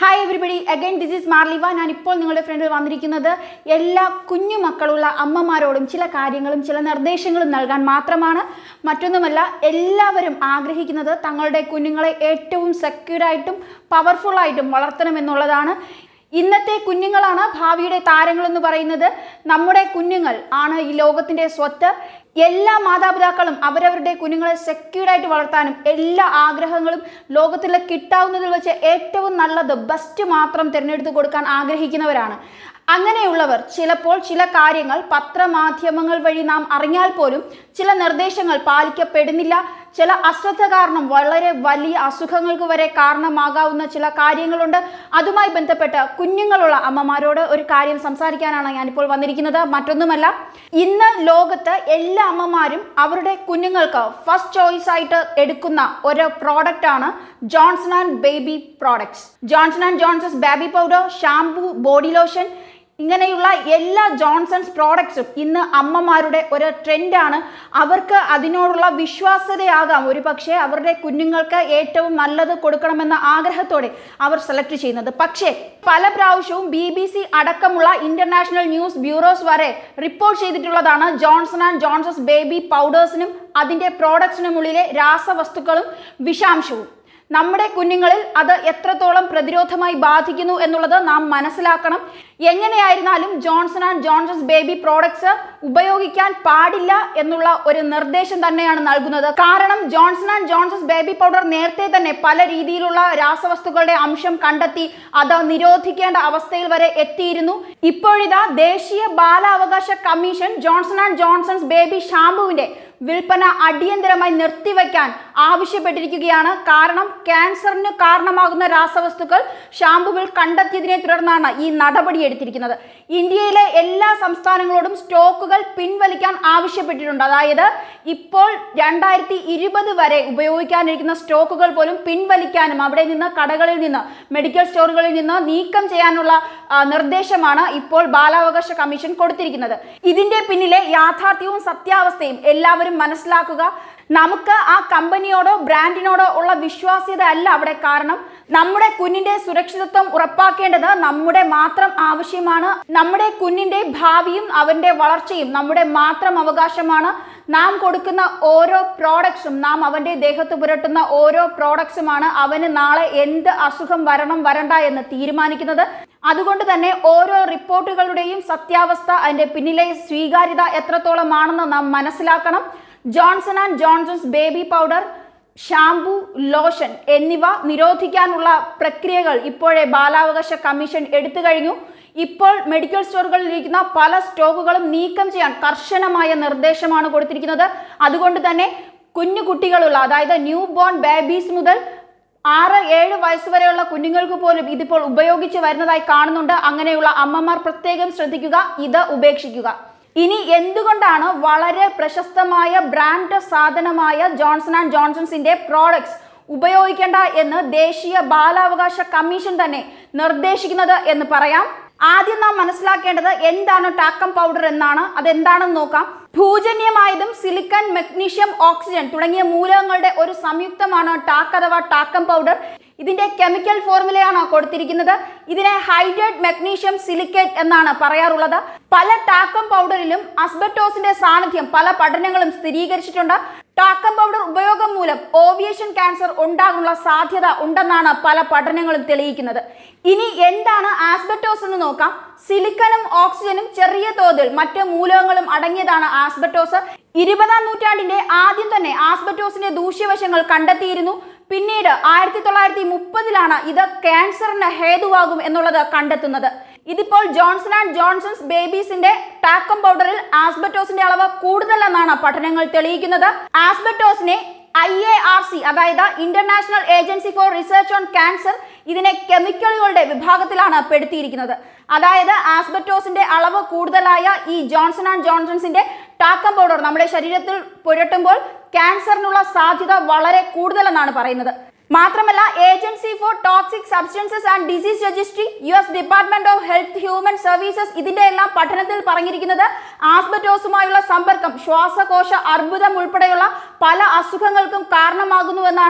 hi everybody again this is മാർലിവ ഞാൻ ഇപ്പോൾ നിങ്ങളുടെ ഫ്രണ്ടിൽ വന്നിരിക്കുന്നത് എല്ലാ കുഞ്ഞു മക്കളുള്ള അമ്മമാരോടും ചില കാര്യങ്ങളും ചില നിർദ്ദേശങ്ങളും നൽകാൻ മാത്രമാണ് മറ്റൊന്നുമല്ല എല്ലാവരും ആഗ്രഹിക്കുന്നത് തങ്ങളുടെ കുഞ്ഞുങ്ങളെ ഏറ്റവും സെക്യൂർഡായിട്ടും പവർഫുള്ളായിട്ടും വളർത്തണമെന്നുള്ളതാണ് ഇന്നത്തെ കുഞ്ഞുങ്ങളാണ് ഭാവിയുടെ താരങ്ങൾ എന്ന് പറയുന്നത് നമ്മുടെ കുഞ്ഞുങ്ങൾ ആണ് ഈ ലോകത്തിന്റെ സ്വത്ത് എല്ലാ മാതാപിതാക്കളും അവരവരുടെ കുഞ്ഞുങ്ങളെ സെക്യൂർഡായിട്ട് വളർത്താനും എല്ലാ ആഗ്രഹങ്ങളും ലോകത്തിൽ കിട്ടാവുന്നതിൽ വെച്ച് ഏറ്റവും നല്ലത് ബെസ്റ്റ് മാത്രം തിരഞ്ഞെടുത്ത് കൊടുക്കാൻ ആഗ്രഹിക്കുന്നവരാണ് അങ്ങനെയുള്ളവർ ചിലപ്പോൾ ചില കാര്യങ്ങൾ പത്രമാധ്യമങ്ങൾ വഴി നാം അറിഞ്ഞാൽ പോലും ചില നിർദ്ദേശങ്ങൾ പാലിക്കപ്പെടുന്നില്ല ചില അശ്രദ്ധ കാരണം വളരെ വലിയ അസുഖങ്ങൾക്ക് വരെ കാരണമാകാവുന്ന ചില കാര്യങ്ങളുണ്ട് അതുമായി ബന്ധപ്പെട്ട് കുഞ്ഞുങ്ങളുള്ള അമ്മമാരോട് ഒരു കാര്യം സംസാരിക്കാനാണ് ഞാനിപ്പോൾ വന്നിരിക്കുന്നത് മറ്റൊന്നുമല്ല ഇന്ന് ലോകത്ത് എല്ലാ അമ്മമാരും അവരുടെ കുഞ്ഞുങ്ങൾക്ക് ഫസ്റ്റ് ചോയ്സ് ആയിട്ട് എടുക്കുന്ന ഒരു പ്രോഡക്റ്റ് ആണ് Johnson and baby products Johnson and Johnson's baby powder shampoo body lotion ഇങ്ങനെയുള്ള എല്ലാ ജോൺസൺസ് പ്രോഡക്ട്സും ഇന്ന് അമ്മമാരുടെ ഒരു ട്രെൻഡാണ് അവർക്ക് അതിനോടുള്ള വിശ്വാസ്യതയാകാം ഒരു പക്ഷേ അവരുടെ കുഞ്ഞുങ്ങൾക്ക് ഏറ്റവും നല്ലത് കൊടുക്കണമെന്ന ആഗ്രഹത്തോടെ അവർ സെലക്ട് ചെയ്യുന്നത് പക്ഷേ പല പ്രാവശ്യവും ബി ബി സി അടക്കമുള്ള ഇന്റർനാഷണൽ ന്യൂസ് ബ്യൂറോസ് വരെ റിപ്പോർട്ട് ചെയ്തിട്ടുള്ളതാണ് ജോൺസൺ ആൻഡ് ജോൺസൺസ് ബേബി പൗഡേഴ്സിനും അതിൻ്റെ പ്രോഡക്ട്സിനുമുള്ളിലെ രാസവസ്തുക്കളും വിഷാംശവും നമ്മുടെ കുഞ്ഞുങ്ങളിൽ അത് എത്രത്തോളം പ്രതിരോധമായി ബാധിക്കുന്നു എന്നുള്ളത് നാം മനസ്സിലാക്കണം എങ്ങനെയായിരുന്നാലും Johnson and Johnson's baby products ഉപയോഗിക്കാൻ പാടില്ല എന്നുള്ള ഒരു നിർദ്ദേശം തന്നെയാണ് നൽകുന്നത് കാരണം Johnson and Johnson's baby powder നേരത്തെ തന്നെ പല രീതിയിലുള്ള രാസവസ്തുക്കളുടെ അംശം കണ്ടെത്തി അത് നിരോധിക്കേണ്ട അവസ്ഥയിൽ വരെ എത്തിയിരുന്നു ഇപ്പോഴിതാ ദേശീയ ബാലാവകാശ commission Johnson and Johnson's baby ഷാംപുവിന്റെ വിൽപ്പന അടിയന്തരമായി നിർത്തിവെക്കാൻ ആവശ്യപ്പെട്ടിരിക്കുകയാണ് കാരണം ക്യാൻസറിന് കാരണമാകുന്ന രാസവസ്തുക്കൾ ഷാംപുവിൽ കണ്ടെത്തിയതിനെ തുടർന്നാണ് ഈ നടപടി എടുത്തിരിക്കുന്നത് ഇന്ത്യയിലെ എല്ലാ സംസ്ഥാനങ്ങളോടും സ്റ്റോക്കുകൾ പിൻവലിക്കാൻ ആവശ്യപ്പെട്ടിട്ടുണ്ട് അതായത് ഇപ്പോൾ രണ്ടായിരത്തി ഇരുപത് വരെ ഉപയോഗിക്കാനിരിക്കുന്ന സ്റ്റോക്കുകൾ പോലും പിൻവലിക്കാനും അവിടെ നിന്ന് കടകളിൽ നിന്ന് മെഡിക്കൽ സ്റ്റോറുകളിൽ നിന്ന് നീക്കം ചെയ്യാനുള്ള ആ, നിർദ്ദേശമാണ് ഇപ്പോൾ ബാലാവകാശ കമ്മീഷൻ കൊടുത്തിരിക്കുന്നത് ഇതിന്റെ പിന്നിലെ യാഥാർത്ഥ്യവും സത്യാവസ്ഥയും എല്ലാവരും മനസ്സിലാക്കുക നമുക്ക് ആ കമ്പനിയോടോ ബ്രാൻഡിനോടോ ഉള്ള വിശ്വാസ്യത അല്ല അവിടെ കാരണം നമ്മുടെ കുഞ്ഞിന്റെ സുരക്ഷിതത്വം ഉറപ്പാക്കേണ്ടത് നമ്മുടെ മാത്രം ആവശ്യമാണ് നമ്മുടെ കുഞ്ഞിന്റെ ഭാവിയും അവന്റെ വളർച്ചയും നമ്മുടെ മാത്രം അവകാശമാണ് നാം കൊടുക്കുന്ന ഓരോ പ്രോഡക്ട്സും നാം അവന്റെ ദേഹത്ത് പുരട്ടുന്ന ഓരോ പ്രോഡക്ട്സുമാണ് അവന് നാളെ എന്ത് അസുഖം വരണം വരണ്ട എന്ന് തീരുമാനിക്കുന്നത് അതുകൊണ്ട് തന്നെ ഓരോ റിപ്പോർട്ടുകളുടെയും സത്യാവസ്ഥ അതിന്റെ പിന്നിലെ സ്വീകാര്യത എത്രത്തോളമാണെന്ന് നാം മനസ്സിലാക്കണം Johnson and Johnson's baby powder shampoo lotion എന്നിവ നിരോധിക്കാനുള്ള പ്രക്രിയകൾ ഇപ്പോഴേ ബാലാവകാശ കമ്മീഷൻ എടുത്തു കഴിഞ്ഞു ഇപ്പോൾ മെഡിക്കൽ സ്റ്റോറുകളിൽ ഇരിക്കുന്ന പല സ്റ്റോക്കുകളും നീക്കം ചെയ്യാൻ കർശനമായ നിർദ്ദേശമാണ് കൊടുത്തിരിക്കുന്നത് അതുകൊണ്ട് തന്നെ കുഞ്ഞു കുട്ടികളുള്ള അതായത് ന്യൂ ബോൺ ബേബീസ് മുതൽ ആറ് ഏഴ് വയസ്സ് വരെയുള്ള കുഞ്ഞുങ്ങൾക്ക് പോലും ഇതിപ്പോൾ ഉപയോഗിച്ച് വരുന്നതായി കാണുന്നുണ്ട് അങ്ങനെയുള്ള അമ്മമാർ പ്രത്യേകം ശ്രദ്ധിക്കുക ഇത് ഉപേക്ഷിക്കുക ഇനി എന്തുകൊണ്ടാണ് വളരെ പ്രശസ്തമായ ബ്രാൻഡ് സാധനമായ ജോൺസൺ ആൻഡ് ജോൺസൺസിന്റെ പ്രോഡക്ട്സ് ഉപയോഗിക്കേണ്ട എന്ന് ദേശീയ ബാലാവകാശ കമ്മീഷൻ തന്നെ നിർദ്ദേശിക്കുന്നത് എന്ന് പറയാം ആദ്യം നാം മനസ്സിലാക്കേണ്ടത് എന്താണ് ടാക്കം പൗഡർ എന്നാണ് അതെന്താണെന്ന് നോക്കാം ഭൂജന്യമായതും സിലിക്കൺ മെഗ്നീഷ്യം ഓക്സിജൻ തുടങ്ങിയ മൂലകങ്ങളുടെ ഒരു സംയുക്തമാണ് ടാക്ക് അഥവാ ടാക്കം പൗഡർ ഇതിന്റെ കെമിക്കൽ ഫോർമുലയാണ് കൊടുത്തിരിക്കുന്നത് ഇതിനെ ഹൈഡ്രേറ്റ് മെഗ്നീഷ്യം സിലിക്കേറ്റ് എന്നാണ് പറയാറുള്ളത് പല ടാക്കം പൗഡറിലും അസ്ബറ്റോസിന്റെ സാന്നിധ്യം പല പഠനങ്ങളും സ്ഥിരീകരിച്ചിട്ടുണ്ട് ടാക്കം പൗഡർ ഉപയോഗം മൂലം ഓവിയേഷൻ ക്യാൻസർ ഉണ്ടാകാനുള്ള സാധ്യത ഉണ്ടെന്നാണ് പല പഠനങ്ങളും തെളിയിക്കുന്നത് ഇനി എന്താണ് ആസ്ബറ്റോസ് എന്ന് നോക്കാം സിലിക്കണും ഓക്സിജനും ചെറിയ തോതിൽ മറ്റ് മൂലകങ്ങളും അടങ്ങിയതാണ് ആസ്ബറ്റോസ് ഇരുപതാം നൂറ്റാണ്ടിന്റെ ആദ്യം തന്നെ ആസ്ബറ്റോസിന്റെ ദൂഷ്യവശങ്ങൾ കണ്ടെത്തിയിരുന്നു പിന്നീട് ആയിരത്തി തൊള്ളായിരത്തി മുപ്പതിലാണ് ഇത് ക്യാൻസറിന് ഹേതുവാകും എന്നുള്ളത് കണ്ടെത്തുന്നത് ഇതിപ്പോൾ ജോൺസൺ ആൻഡ് ജോൺസൺസ് ബേബീസിന്റെ ടാക്കം പൗഡറിൽ ആസ്ബറ്റോസിന്റെ അളവ് കൂടുതലെന്നാണ് പഠനങ്ങൾ തെളിയിക്കുന്നത് ആസ്ബറ്റോസിനെ ഐ എ ആർ സി അതായത് international agency for research on cancer ഇതിനെ കെമിക്കലുകളുടെ വിഭാഗത്തിലാണ് പെടുത്തിയിരിക്കുന്നത് അതായത് ആസ്ബറ്റോസിന്റെ അളവ് കൂടുതലായ ഈ ജോൺസൺ ആൻഡ് ജോൺസൺസിന്റെ ടാക്കം പൗഡർ നമ്മുടെ ശരീരത്തിൽ പുരട്ടുമ്പോൾ ക്യാൻസറിനുള്ള സാധ്യത വളരെ കൂടുതലെന്നാണ് പറയുന്നത് മാത്രമല്ല agency for toxic substances and disease registry U S department of health human services ഇതിന്റെ എല്ലാം പഠനത്തിൽ പറഞ്ഞിരിക്കുന്നത് ആസ്ബറ്റോസുമായുള്ള സമ്പർക്കം ശ്വാസകോശ അർബുദം ഉൾപ്പെടെയുള്ള പല അസുഖങ്ങൾക്കും കാരണമാകുന്നുവെന്നാണ്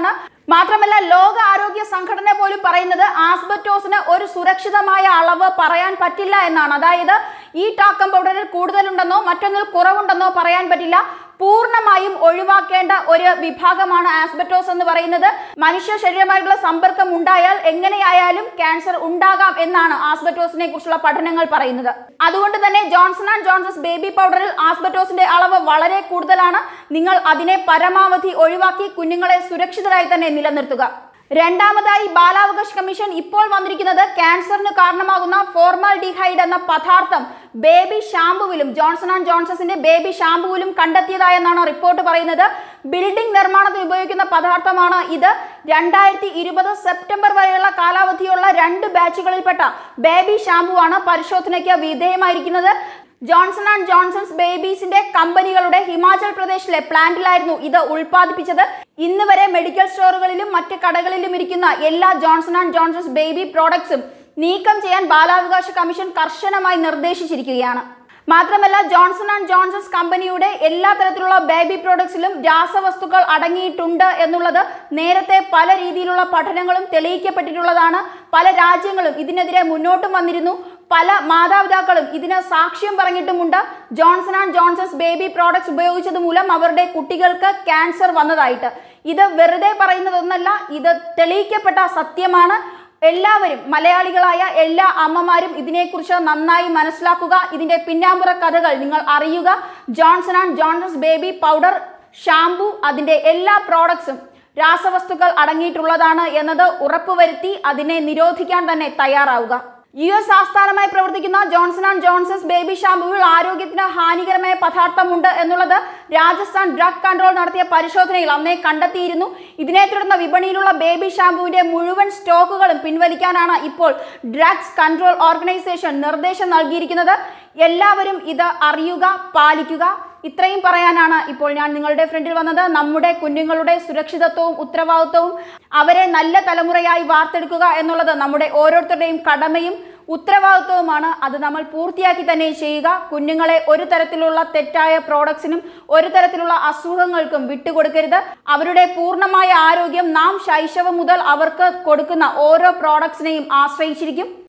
മാത്രമല്ല ലോക ആരോഗ്യ സംഘടന പോലും പറയുന്നത് ആസ്ബറ്റോസിന് ഒരു സുരക്ഷിതമായ അളവ് പറയാൻ പറ്റില്ല എന്നാണ് അതായത് ഈ ടാക്കം പൗഡറിൽ കൂടുതലുണ്ടെന്നോ മറ്റൊന്നിൽ കുറവുണ്ടെന്നോ പറയാൻ പറ്റില്ല പൂർണ്ണമായും ഒഴിവാക്കേണ്ട ഒരു വിഭാഗമാണ് ആസ്ബറ്റോസ് എന്ന് പറയുന്നത് മനുഷ്യ ശരീരമായിട്ടുള്ള സമ്പർക്കം ഉണ്ടായാൽ എങ്ങനെയായാലും ക്യാൻസർ ഉണ്ടാകാം എന്നാണ് ആസ്ബറ്റോസിനെ കുറിച്ചുള്ള പഠനങ്ങൾ പറയുന്നത് അതുകൊണ്ട് തന്നെ ജോൺസൺ ആൻഡ് ജോൺസൺസ് ബേബി പൗഡറിൽ ആസ്ബറ്റോസിന്റെ അളവ് വളരെ കൂടുതലാണ് നിങ്ങൾ അതിനെ പരമാവധി ഒഴിവാക്കി കുഞ്ഞുങ്ങളെ സുരക്ഷിതരായി തന്നെ നിലനിർത്തുക രണ്ടാമതായി ബാലാവകാശ കമ്മീഷൻ ഇപ്പോൾ വന്നിരിക്കുന്നത് ക്യാൻസറിന് കാരണമാകുന്ന ഫോർമാൽഡിഹൈഡ് എന്ന പദാർത്ഥം ബേബി ഷാമ്പുവിലും ജോൺസൺ ആൻഡ് ജോൺസൺസിന്റെ ബേബി ഷാമ്പുവിലും കണ്ടെത്തിയതായെന്നാണ് റിപ്പോർട്ട് പറയുന്നത് ബിൽഡിംഗ് നിർമ്മാണത്തിന് ഉപയോഗിക്കുന്ന പദാർത്ഥമാണ് ഇത് രണ്ടായിരത്തി ഇരുപത് സെപ്റ്റംബർ വരെയുള്ള കാലാവധിയുള്ള രണ്ട് ബാച്ചുകളിൽപ്പെട്ട ബേബി ഷാമ്പുവാണ് പരിശോധനയ്ക്ക് വിധേയമായിരിക്കുന്നത് ജോൺസൺ ആൻഡ് ജോൺസൺസ് ബേബീസിന്റെ കമ്പനികളുടെ ഹിമാചൽ പ്രദേശിലെ പ്ലാന്റിലായിരുന്നു ഇത് ഉൽപ്പാദിപ്പിച്ചത് ഇന്ന് വരെ മെഡിക്കൽ സ്റ്റോറുകളിലും മറ്റ് കടകളിലും ഇരിക്കുന്ന എല്ലാ ജോൺസൺ ആൻഡ് ജോൺസൺസ് ബേബി പ്രോഡക്ട്സും നീക്കം ചെയ്യാൻ ബാലാവകാശ കമ്മീഷൻ കർശനമായി നിർദ്ദേശിച്ചിരിക്കുകയാണ് മാത്രമല്ല ജോൺസൺ ആൻഡ് ജോൺസൺസ് കമ്പനിയുടെ എല്ലാ തരത്തിലുള്ള ബേബി പ്രോഡക്ട്സിലും രാസവസ്തുക്കൾ അടങ്ങിയിട്ടുണ്ട് എന്നുള്ളത് നേരത്തെ പല രീതിയിലുള്ള പഠനങ്ങളും തെളിയിക്കപ്പെട്ടിട്ടുള്ളതാണ് പല രാജ്യങ്ങളും ഇതിനെതിരെ മുന്നോട്ടും വന്നിരുന്നു പല മാതാപിതാക്കളും ഇതിന് സാക്ഷ്യം പറഞ്ഞിട്ടുമുണ്ട് Johnson and Johnson's baby products ഉപയോഗിച്ചത് മൂലം അവരുടെ കുട്ടികൾക്ക് ക്യാൻസർ വന്നതായിട്ട് ഇത് വെറുതെ പറയുന്നതൊന്നല്ല ഇത് തെളിയിക്കപ്പെട്ട സത്യമാണ് എല്ലാവരും മലയാളികളായ എല്ലാ അമ്മമാരും ഇതിനെക്കുറിച്ച് നന്നായി മനസ്സിലാക്കുക ഇതിന്റെ പിന്നാമ്പുറ കഥകൾ നിങ്ങൾ അറിയുക Johnson and Johnson's baby powder shampoo അതിന്റെ എല്ലാ പ്രോഡക്ട്സും രാസവസ്തുക്കൾ അടങ്ങിയിട്ടുള്ളതാണ് എന്നത് ഉറപ്പുവരുത്തി അതിനെ നിരോധിക്കാൻ തന്നെ തയ്യാറാവുക യു എസ് ആസ്ഥാനമായി പ്രവർത്തിക്കുന്ന ജോൺസൺ ആൻഡ് ജോൺസൺസ് ബേബി ഷാമ്പുവിൽ ആരോഗ്യത്തിന് ഹാനികരമായ പദാർത്ഥമുണ്ട് എന്നുള്ളത് രാജസ്ഥാൻ ഡ്രഗ് കൺട്രോൾ നടത്തിയ പരിശോധനയിൽ അന്നേ കണ്ടെത്തിയിരുന്നു ഇതിനെ തുടർന്ന് വിപണിയിലുള്ള ബേബി ഷാമ്പുവിന്റെ മുഴുവൻ സ്റ്റോക്കുകളും പിൻവലിക്കാനാണ് ഇപ്പോൾ ഡ്രഗ്സ് കൺട്രോൾ ഓർഗനൈസേഷൻ നിർദ്ദേശം നൽകിയിരിക്കുന്നത് എല്ലാവരും ഇത് അറിയുക പാലിക്കുക ഇത്രയും പറയാനാണ് ഇപ്പോൾ ഞാൻ നിങ്ങളുടെ ഫ്രണ്ടിൽ വന്നത് നമ്മുടെ കുഞ്ഞുങ്ങളുടെ സുരക്ഷിതത്വവും ഉത്തരവാദിത്വവും അവരെ നല്ല തലമുറയായി വാർത്തെടുക്കുക എന്നുള്ളത് നമ്മുടെ ഓരോരുത്തരുടെയും കടമയും ഉത്തരവാദിത്വവുമാണ് അത് നമ്മൾ പൂർത്തിയാക്കി തന്നെ ചെയ്യുക കുഞ്ഞുങ്ങളെ ഒരു തരത്തിലുള്ള തെറ്റായ പ്രോഡക്ട്സിനും ഒരു തരത്തിലുള്ള അസുഖങ്ങൾക്കും വിട്ടുകൊടുക്കരുത് അവരുടെ പൂർണ്ണമായ ആരോഗ്യം നാം ശൈശവം മുതൽ അവർക്ക് കൊടുക്കുന്ന ഓരോ പ്രോഡക്ട്സിനെയും ആശ്രയിച്ചിരിക്കും